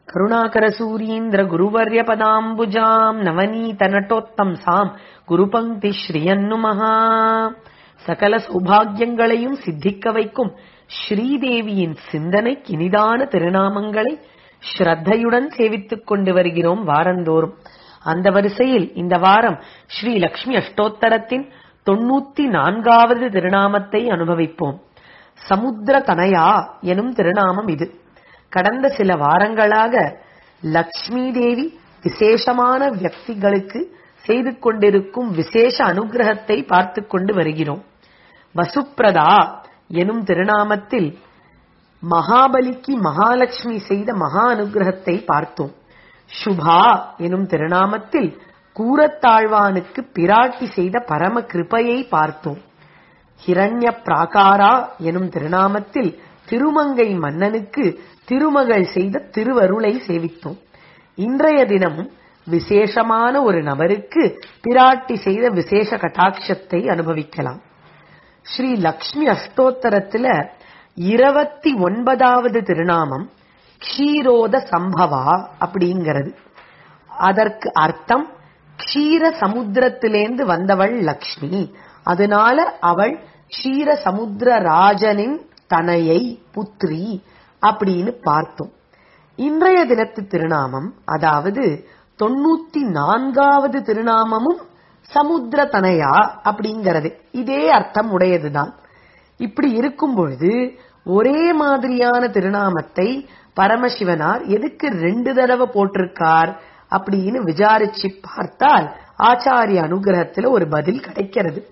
கருணாகரசூரீந்திர குருவர்ய பதாம்புஜாம் நவநீத நட்டோத்தம் சாம் குருபங்கி ஸ்ரீயன்னுமஹா சகல சௌபாகியங்களையும் சித்திக்க வைக்கும் ஸ்ரீதேவியின் சிந்தனை கினிதான திருநாமங்களை ஸ்ரத்தையுடன் சேவித்துக் கொண்டு வருகிறோம் வாரந்தோறும் அந்த வரிசையில் இந்த வாரம் ஸ்ரீ லக்ஷ்மி அஷ்டோத்தரத்தின் தொண்ணூத்தி நான்காவது திருநாமத்தை அனுபவிப்போம் சமுத்திர தனயா எனும் திருநாமம் இது கடந்த சில வாரங்களாக லக்ஷ்மி தேவி விசேஷமான வியக்திகளுக்கு செய்து கொண்டிருக்கும் விசேஷ அனுகிரகத்தை பார்த்து கொண்டு வருகிறோம் வசுப்பிரதா எனும் திருநாமத்தில் மகாபலிக்கு மகாலட்சுமி செய்த மகா அனுகிரகத்தை பார்த்தோம் சுபா எனும் திருநாமத்தில் கூரத்தாழ்வானுக்கு பிராட்டி செய்த பரம கிருபையை பார்த்தோம் ஹிரண்ய பிராகாரா எனும் திருநாமத்தில் திருமங்கை மன்னனுக்கு திருமகள் செய்த திருவருளை சேவித்தோம் இன்றைய தினம் விசேஷமான ஒரு நபருக்கு பிராட்டி செய்த விசேஷ கட்டாட்சத்தை அனுபவிக்கலாம் ஸ்ரீ லக்ஷ்மி அஷ்டோத்தரத்துல இருபத்தி ஒன்பதாவது திருநாமம் க்ஷீரோத சம்பவா அப்படிங்கிறது அதற்கு அர்த்தம் க்ஷீர சமுத்திரத்திலேந்து வந்தவள் லக்ஷ்மி அதனால அவள் க்ஷீர சமுத்திர ராஜனின் தனையை புத்ரி அப்படின்னு பார்த்தோம் இன்றைய தினத்து திருநாமம் அதாவது தொண்ணூத்தி நான்காவது திருநாமமும் சமுத்திர தனையா அப்படிங்கிறது இதே அர்த்தம் உடையதுதான் இப்படி இருக்கும் பொழுது ஒரே மாதிரியான திருநாமத்தை பரமசிவனார் எதுக்கு ரெண்டு தடவை போட்டிருக்கார் அப்படின்னு விசாரிச்சு பார்த்தால் ஆச்சாரிய அனுகிரகத்துல ஒரு பதில் கிடைக்கிறது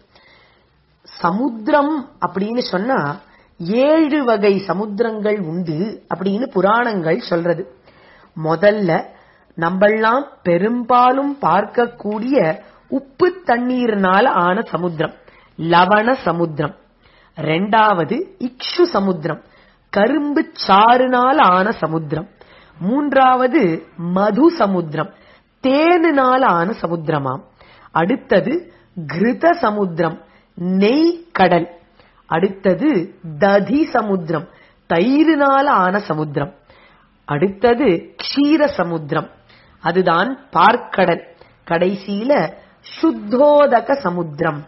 சமுத்திரம் அப்படின்னு சொன்னா ஏழு வகை சமுத்திரங்கள் உண்டு அப்படின்னு புராணங்கள் சொல்றது முதல்ல நம்மெல்லாம் பெரும்பாலும் பார்க்கக்கூடிய உப்பு தண்ணீர்னால ஆன சமுத்திரம் லவண சமுத்திரம் ரெண்டாவது இக்ஷு சமுத்திரம் கரும்பு சாறுனால ஆன சமுத்திரம் மூன்றாவது மது சமுத்திரம் தேனுனால ஆன சமுத்திரமாம் அடுத்தது கிருத சமுத்திரம் நெய் கடல் அடுத்தது ததி சமுத்திரம் தயிரினால ஆன சமுத்திரம் அடுத்தது க்ஷீர சமுத்திரம் அதுதான் பார்க்கடல் கடைசியில சுத்தோதக சமுத்திரம்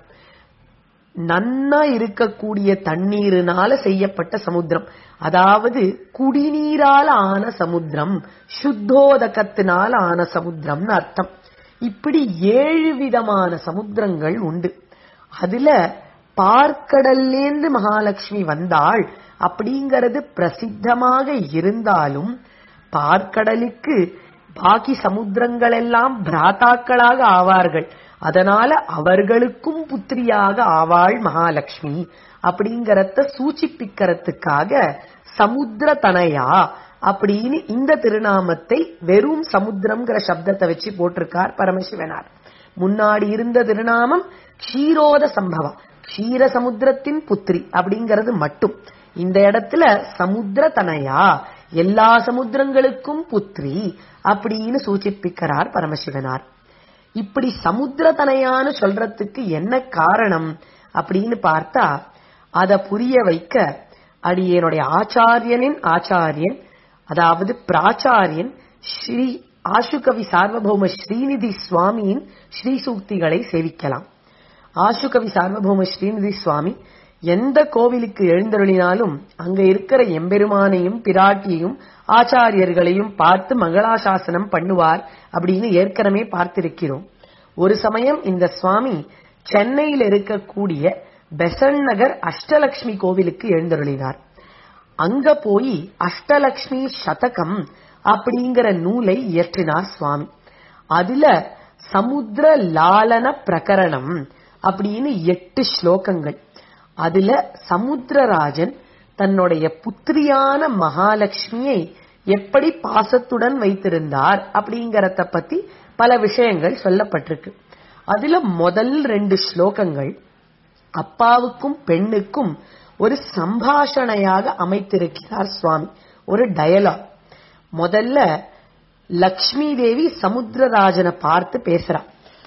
நன்னா இருக்கக்கூடிய தண்ணீரினால செய்யப்பட்ட சமுத்திரம் அதாவது குடிநீரால ஆன சமுத்திரம் சுத்தோதகத்தினால ஆன சமுத்திரம்னு அர்த்தம் இப்படி ஏழு விதமான சமுத்திரங்கள் உண்டு அதுல பார்க்கடல்லேந்து மகாலட்சுமி வந்தாள் அப்படிங்கிறது பிரசித்தமாக இருந்தாலும் பார்க்கடலுக்கு பாக்கி சமுத்திரங்கள் எல்லாம் பிராத்தாக்களாக ஆவார்கள் அதனால அவர்களுக்கும் புத்திரியாக ஆவாள் மகாலட்சுமி அப்படிங்கறத சூச்சிப்பிக்கிறதுக்காக சமுத்திர தனையா அப்படின்னு இந்த திருநாமத்தை வெறும் சமுத்திரம்ங்கிற சப்தத்தை வச்சு போட்டிருக்கார் பரமசிவனார் முன்னாடி இருந்த திருநாமம் க்ஷீரோத சம்பவம் க்ஷீர சமுத்திரத்தின் புத்திரி அப்படிங்கிறது மட்டும் இந்த இடத்துல சமுத்திர தனையா எல்லா சமுத்திரங்களுக்கும் புத்திரி அப்படின்னு சூச்சிப்பிக்கிறார் பரமசிவனார் இப்படி சமுத்திர தனையான்னு சொல்றதுக்கு என்ன காரணம் அப்படின்னு பார்த்தா அத புரிய வைக்க அடியனுடைய ஆச்சாரியனின் ஆச்சாரியன் அதாவது பிராச்சாரியன் ஸ்ரீ ஆசுகவி சார்வபௌம ஸ்ரீநிதி சுவாமியின் ஸ்ரீ சூக்திகளை சேவிக்கலாம் ஆசுகவி சார்வபௌம ஸ்ரீநிதி சுவாமி எந்த கோவிலுக்கு எழுந்தருளினாலும் அங்க இருக்கிற எம்பெருமானையும் பிராட்டியையும் ஆச்சாரியர்களையும் பார்த்து மங்களாசாசனம் பண்ணுவார் அப்படின்னு ஏற்கனவே பார்த்திருக்கிறோம் ஒரு சமயம் இந்த சுவாமி சென்னையில் இருக்கக்கூடிய பெசன் நகர் அஷ்டலட்சுமி கோவிலுக்கு எழுந்தருளினார் அங்க போய் அஷ்டலட்சுமி சதகம் அப்படிங்கிற நூலை இயற்றினார் சுவாமி அதுல சமுத்திர லாலன பிரகரணம் அப்படின்னு எட்டு ஸ்லோகங்கள் அதுல சமுத்திரராஜன் தன்னுடைய புத்திரியான மகாலட்சுமியை எப்படி பாசத்துடன் வைத்திருந்தார் அப்படிங்கறத பத்தி பல விஷயங்கள் சொல்லப்பட்டிருக்கு அதுல முதல் ரெண்டு ஸ்லோகங்கள் அப்பாவுக்கும் பெண்ணுக்கும் ஒரு சம்பாஷணையாக அமைத்திருக்கிறார் சுவாமி ஒரு டயலாக் முதல்ல லக்ஷ்மி தேவி சமுத்திரராஜனை பார்த்து பேசுறா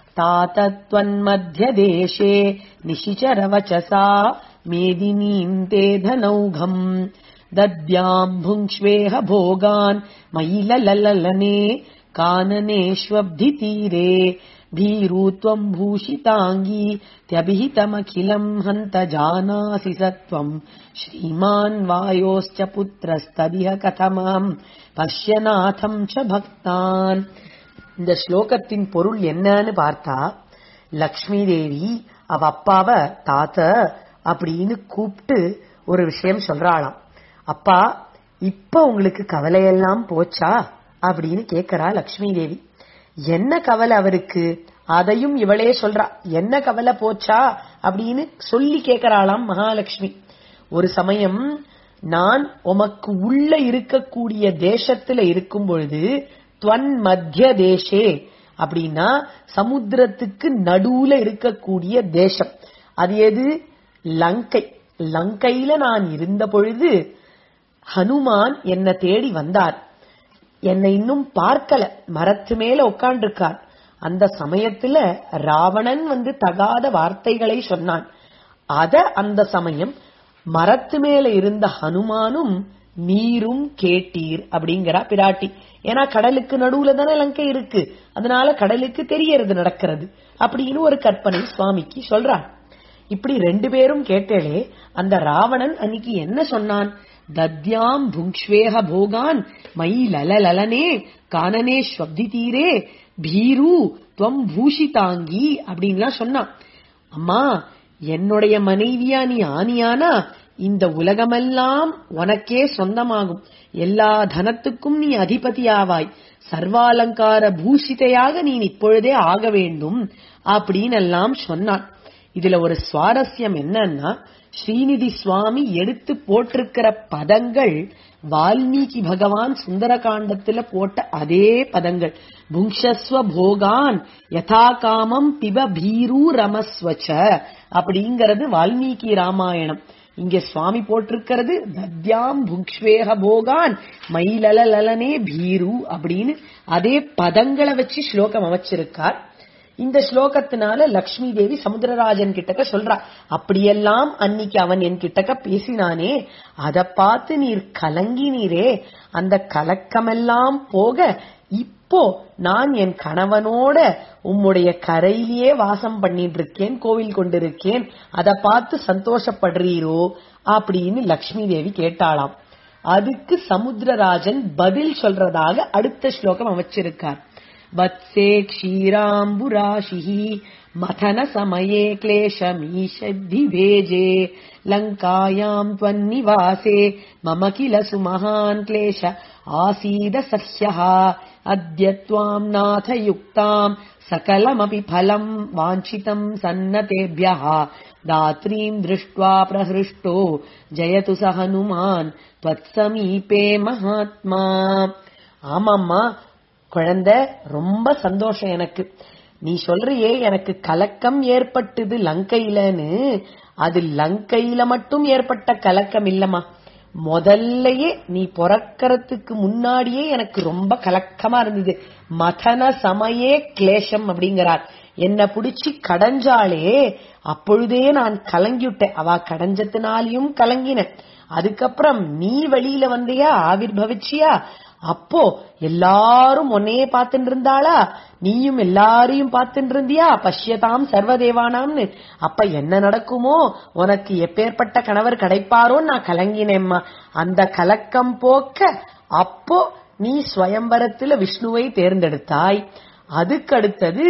தாத்தத்வன்மத்திய தேசே நிஷிச்சரவச்சசா மேதினீம் தே தனௌகம் दद्याम् भुङ्क्ष्वेह भोगान् मयिलललने काननेष्वब्धितीरे भीरू त्वम् भूषिताङ्गी त्यभिहितमखिलम् हन्त जानासि स त्वम् श्रीमान् वायोश्च पुत्रस्तदिह कथमाम् பஷ்யநாதம் ச பக்தான் இந்த ஸ்லோகத்தின் பொருள் என்னன்னு பார்த்தா லக்ஷ்மி தேவி அவ அப்பாவ தாத்த அப்படின்னு கூப்பிட்டு ஒரு விஷயம் சொல்றாளாம் அப்பா இப்ப உங்களுக்கு கவலையெல்லாம் போச்சா அப்படின்னு கேக்குறா லக்ஷ்மி தேவி என்ன கவலை அவருக்கு அதையும் இவளே சொல்றா என்ன கவலை போச்சா அப்படின்னு சொல்லி கேக்குறாளாம் மகாலட்சுமி ஒரு சமயம் நான் உமக்கு உள்ள இருக்கக்கூடிய தேசத்துல இருக்கும் பொழுது துவன் மத்திய தேசே அப்படின்னா சமுத்திரத்துக்கு நடுவுல இருக்கக்கூடிய தேசம் அது எது லங்கை லங்கையில நான் இருந்த பொழுது ஹனுமான் என்ன தேடி வந்தார் என்னை இன்னும் பார்க்கல மரத்து மேல உட்காண்டிருக்கார் அந்த சமயத்துல ராவணன் வந்து தகாத வார்த்தைகளை சொன்னான் அத அந்த சமயம் மரத்து மேல இருந்த ஹனுமானும் நீரும் கேட்டீர் அப்படிங்கிறா பிராட்டி ஏன்னா கடலுக்கு நடுவுல தானே லங்கை இருக்கு அதனால கடலுக்கு தெரியறது நடக்கிறது அப்படின்னு ஒரு கற்பனை சுவாமிக்கு சொல்றார் இப்படி ரெண்டு பேரும் கேட்டேளே அந்த ராவணன் அன்னைக்கு என்ன சொன்னான் தத்யாம் புங்க்ஷ்வேக போகான் மயி லலலலனே கானனே ஸ்வப்தி தீரே பீரு துவம் பூஷிதாங்கி அப்படின்லாம் சொன்னான் அம்மா என்னுடைய மனைவியா நீ ஆனியானா இந்த உலகமெல்லாம் உனக்கே சொந்தமாகும் எல்லா தனத்துக்கும் நீ அதிபதியாவாய் சர்வாலங்கார பூஷிதையாக நீ இப்பொழுதே ஆக வேண்டும் அப்படின்னு எல்லாம் சொன்னான் இதுல ஒரு சுவாரஸ்யம் என்னன்னா ஸ்ரீநிதி சுவாமி எடுத்து போட்டிருக்கிற பதங்கள் வால்மீகி பகவான் சுந்தரகாண்டத்துல போட்ட அதே பதங்கள் புங்ஷஸ்வ போகான் யதா காமம் பிப பீரு ரமஸ்வச்ச அப்படிங்கிறது வால்மீகி ராமாயணம் இங்க சுவாமி போட்டிருக்கிறது தத்யாம் புங்ஷ்வேக போகான் மயிலலலனே பீரு அப்படின்னு அதே பதங்களை வச்சு ஸ்லோகம் அமைச்சிருக்கார் இந்த ஸ்லோகத்தினால லக்ஷ்மி தேவி சமுத்திரராஜன் கிட்டக்க சொல்றா அப்படியெல்லாம் அன்னைக்கு அவன் என் கிட்டக்க பேசினானே அத பார்த்து நீர் கலங்கினீரே அந்த கலக்கமெல்லாம் போக இப்போ நான் என் கணவனோட உம்முடைய கரையிலேயே வாசம் பண்ணிட்டு இருக்கேன் கோவில் கொண்டிருக்கேன் அத பார்த்து சந்தோஷப்படுறீரோ அப்படின்னு லக்ஷ்மி தேவி கேட்டாளாம் அதுக்கு சமுத்திரராஜன் பதில் சொல்றதாக அடுத்த ஸ்லோகம் அமைச்சிருக்கார் वत्से क्षीराम्बुराशिः मथनसमये क्लेशमीषद्धिभेजे लङ्कायाम् त्वन्निवासे मम किल सुमहान् क्लेश आसीद सह्यः अद्य त्वाम् नाथ युक्ताम् सकलमपि फलम् वाञ्छितम् सन्नतेभ्यः दात्रीम् दृष्ट्वा प्रहृष्टो जयतु स हनुमान् त्वत्समीपे महात्मा ஆமாம்மா குழந்தை ரொம்ப சந்தோஷம் எனக்கு நீ சொல்றியே எனக்கு கலக்கம் ஏற்பட்டது லங்கையிலன்னு அது லங்கையில மட்டும் ஏற்பட்ட கலக்கம் இல்லம்மா முதல்லயே நீ பிறக்கறதுக்கு முன்னாடியே எனக்கு ரொம்ப கலக்கமா இருந்தது மதன சமயே கிளேஷம் அப்படிங்கிறார் என்ன புடிச்சு கடைஞ்சாலே அப்பொழுதே நான் கலங்கிவிட்டேன் அவ கடைஞ்சத்தினாலையும் கலங்கினேன் அதுக்கப்புறம் நீ வெளியில வந்தியா ஆவிர்வவிச்சியா அப்போ எல்லாரும் உன்னையே பார்த்துட்டு இருந்தாளா நீயும் எல்லாரையும் பார்த்துட்டு இருந்தியா பஷ்யதாம் சர்வதேவானாம்னு அப்ப என்ன நடக்குமோ உனக்கு எப்பேற்பட்ட கணவர் கிடைப்பாரோ நான் கலங்கினேம்மா அந்த கலக்கம் போக்க அப்போ நீ ஸ்வயம்பரத்துல விஷ்ணுவை தேர்ந்தெடுத்தாய் அதுக்கு அடுத்தது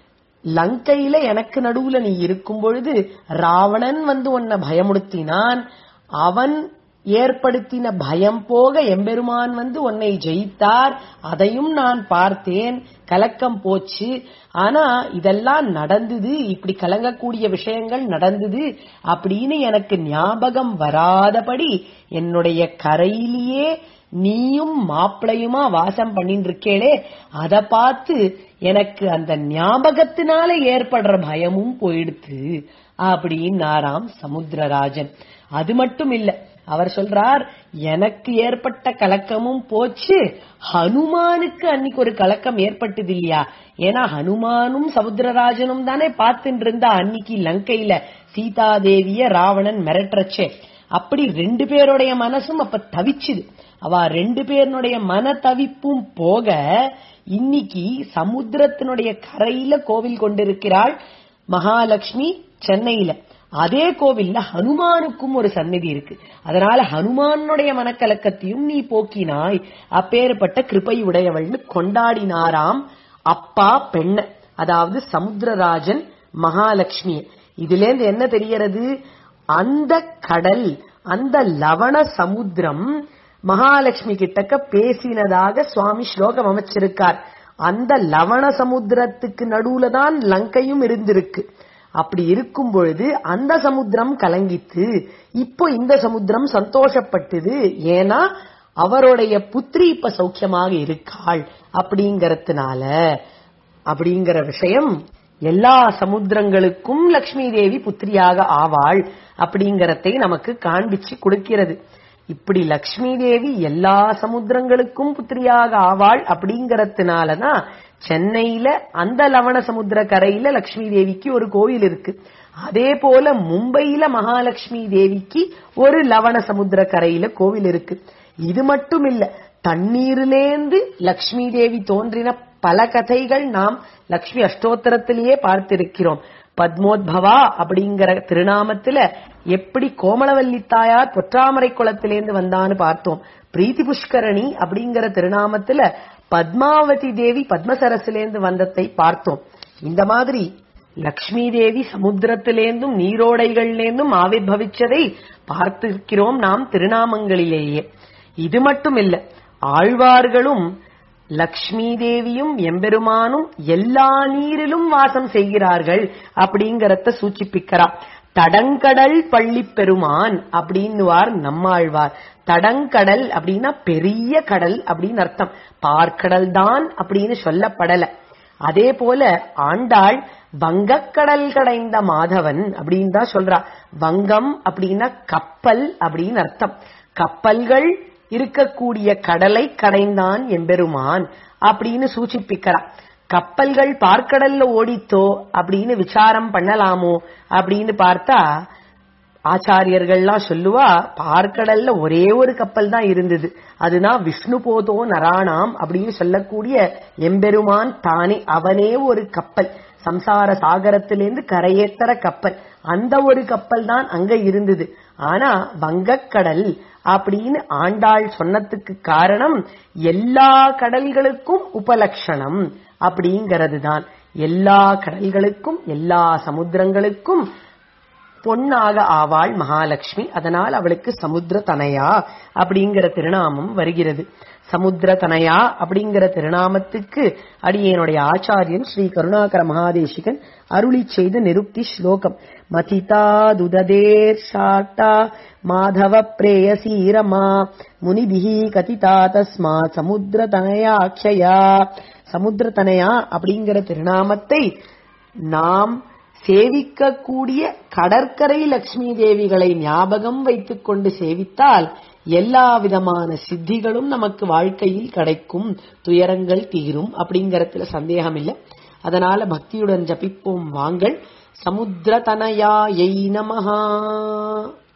லங்கையில எனக்கு நடுவுல நீ இருக்கும் பொழுது ராவணன் வந்து உன்னை பயமுடுத்தினான் அவன் ஏற்படுத்தின பயம் போக எம்பெருமான் வந்து உன்னை ஜெயித்தார் அதையும் நான் பார்த்தேன் கலக்கம் போச்சு ஆனா இதெல்லாம் நடந்தது இப்படி கலங்கக்கூடிய விஷயங்கள் நடந்தது அப்படின்னு எனக்கு ஞாபகம் வராதபடி என்னுடைய கரையிலேயே நீயும் மாப்பிளையுமா வாசம் பண்ணிட்டு இருக்கேளே அத பார்த்து எனக்கு அந்த ஞாபகத்தினால ஏற்படுற பயமும் போயிடுத்து அப்படின்னாராம் சமுத்திரராஜன் அது மட்டும் இல்ல அவர் சொல்றார் எனக்கு ஏற்பட்ட கலக்கமும் போச்சு ஹனுமானுக்கு அன்னைக்கு ஒரு கலக்கம் ஏற்பட்டது இல்லையா ஏன்னா ஹனுமானும் சமுத்திரராஜனும் தானே பார்த்துட்டு இருந்தா அன்னைக்கு லங்கையில சீதாதேவிய ராவணன் மிரட்டுறச்சே அப்படி ரெண்டு பேருடைய மனசும் அப்ப தவிச்சுது அவ ரெண்டு பேருடைய மன தவிப்பும் போக இன்னைக்கு சமுத்திரத்தினுடைய கரையில கோவில் கொண்டிருக்கிறாள் மகாலட்சுமி சென்னையில அதே கோவில்ல ஹனுமானுக்கும் ஒரு சந்நிதி இருக்கு அதனால ஹனுமானுடைய மனக்கலக்கத்தையும் நீ போக்கினாய் அப்பேற்பட்ட கிருபை உடையவள்னு கொண்டாடினாராம் அப்பா பெண்ண அதாவது சமுத்திரராஜன் மகாலட்சுமி இதுல இருந்து என்ன தெரியறது அந்த கடல் அந்த லவண சமுத்திரம் மகாலட்சுமி கிட்டக்க பேசினதாக சுவாமி ஸ்லோகம் அமைச்சிருக்கார் அந்த லவண சமுத்திரத்துக்கு நடுவுல தான் லங்கையும் இருந்திருக்கு அப்படி இருக்கும் பொழுது அந்த சமுத்திரம் கலங்கித்து இப்போ இந்த சமுத்திரம் சந்தோஷப்பட்டது ஏன்னா அவருடைய புத்திரி இப்ப சௌக்கியமாக இருக்காள் அப்படிங்கறதுனால அப்படிங்கிற விஷயம் எல்லா சமுத்திரங்களுக்கும் லக்ஷ்மி தேவி புத்திரியாக ஆவாள் அப்படிங்கறதை நமக்கு காண்பிச்சு கொடுக்கிறது இப்படி லக்ஷ்மி தேவி எல்லா சமுத்திரங்களுக்கும் புத்திரியாக ஆவாள் அப்படிங்கறதுனாலதான் சென்னையில அந்த லவண சமுத்திர கரையில லக்ஷ்மி தேவிக்கு ஒரு கோயில் இருக்கு அதே போல மும்பையில மகாலட்சுமி தேவிக்கு ஒரு லவண சமுத்திர கரையில கோவில் இருக்கு இது மட்டும் இல்ல தண்ணீரிலேந்து லக்ஷ்மி தேவி தோன்றின பல கதைகள் நாம் லக்ஷ்மி அஷ்டோத்தரத்திலேயே பார்த்திருக்கிறோம் பத்மோத்பவா அப்படிங்கிற திருநாமத்துல எப்படி கோமளவல்லி தாயார் பொற்றாமரை குளத்திலேந்து வந்தான்னு பார்த்தோம் பிரீத்தி புஷ்கரணி அப்படிங்கிற திருநாமத்துல பத்மாவதி தேவி பத்மசரசிலேந்து வந்ததை பார்த்தோம் இந்த மாதிரி லக்ஷ்மி தேவி சமுத்திரத்திலேந்தும் நீரோடைகள்லேந்தும் ஆவிர்வவிச்சதை பார்த்திருக்கிறோம் நாம் திருநாமங்களிலேயே இது மட்டும் இல்ல ஆழ்வார்களும் லக்ஷ்மி தேவியும் எம்பெருமானும் எல்லா நீரிலும் வாசம் செய்கிறார்கள் அப்படிங்கறத சூச்சிப்பிக்கிறா தடங்கடல் பள்ளி பெருமான் அப்படின்னுவார் நம்மாழ்வார் தடங்கடல் அப்படின்னா பெரிய கடல் அப்படின்னு அர்த்தம் பார்க்கடல் தான் அப்படின்னு சொல்லப்படல அதே போல ஆண்டாள் வங்கக்கடல் கடைந்த மாதவன் அப்படின்னு தான் சொல்றா வங்கம் அப்படின்னா கப்பல் அப்படின்னு அர்த்தம் கப்பல்கள் இருக்கக்கூடிய கடலை கடைந்தான் எம்பெருமான் அப்படின்னு சூச்சிப்பிக்கிறா கப்பல்கள் பார்க்கடல்ல ஓடித்தோ அப்படின்னு விசாரம் பண்ணலாமோ அப்படின்னு பார்த்தா ஆச்சாரியர்கள்லாம் சொல்லுவா பார்க்கடல்ல ஒரே ஒரு கப்பல் தான் இருந்தது அதுதான் விஷ்ணு போதோ நராணாம் அப்படின்னு சொல்லக்கூடிய எம்பெருமான் தானே அவனே ஒரு கப்பல் சம்சார சாகரத்திலிருந்து கரையேத்தர கப்பல் அந்த ஒரு கப்பல் தான் அங்க இருந்தது ஆனா வங்கக்கடல் அப்படின்னு ஆண்டாள் சொன்னதுக்கு காரணம் எல்லா கடல்களுக்கும் உபலட்சணம் அப்படிங்கிறது தான் எல்லா கடல்களுக்கும் எல்லா சமுத்திரங்களுக்கும் பொன்னாக ஆவாள் மகாலட்சுமி அதனால் அவளுக்கு சமுத்திர தனயா அப்படிங்கிற திருநாமம் வருகிறது சமுத்திர தனயா அப்படிங்கிற திருநாமத்துக்கு அடியனுடைய ஆச்சாரியன் ஸ்ரீ கருணாகர மகாதேசிகன் அருளி செய்த நிருக்தி ஸ்லோகம் மதிதா துததேர் சாட்டா மாதவ பிரேயசீரமா முனிபிஹி கதிதா தஸ்மா சமுத்திர தனயாட்சயா சமுத்திர தனயா அப்படிங்கிற திருநாமத்தை நாம் சேவிக்கக்கூடிய கடற்கரை லட்சுமி தேவிகளை ஞாபகம் வைத்துக் கொண்டு சேவித்தால் எல்லா விதமான சித்திகளும் நமக்கு வாழ்க்கையில் கிடைக்கும் துயரங்கள் தீரும் அப்படிங்கறதுல சந்தேகம் இல்லை அதனால பக்தியுடன் ஜபிப்போம் வாங்கள் சமுத்திர தனயாயை நமஹா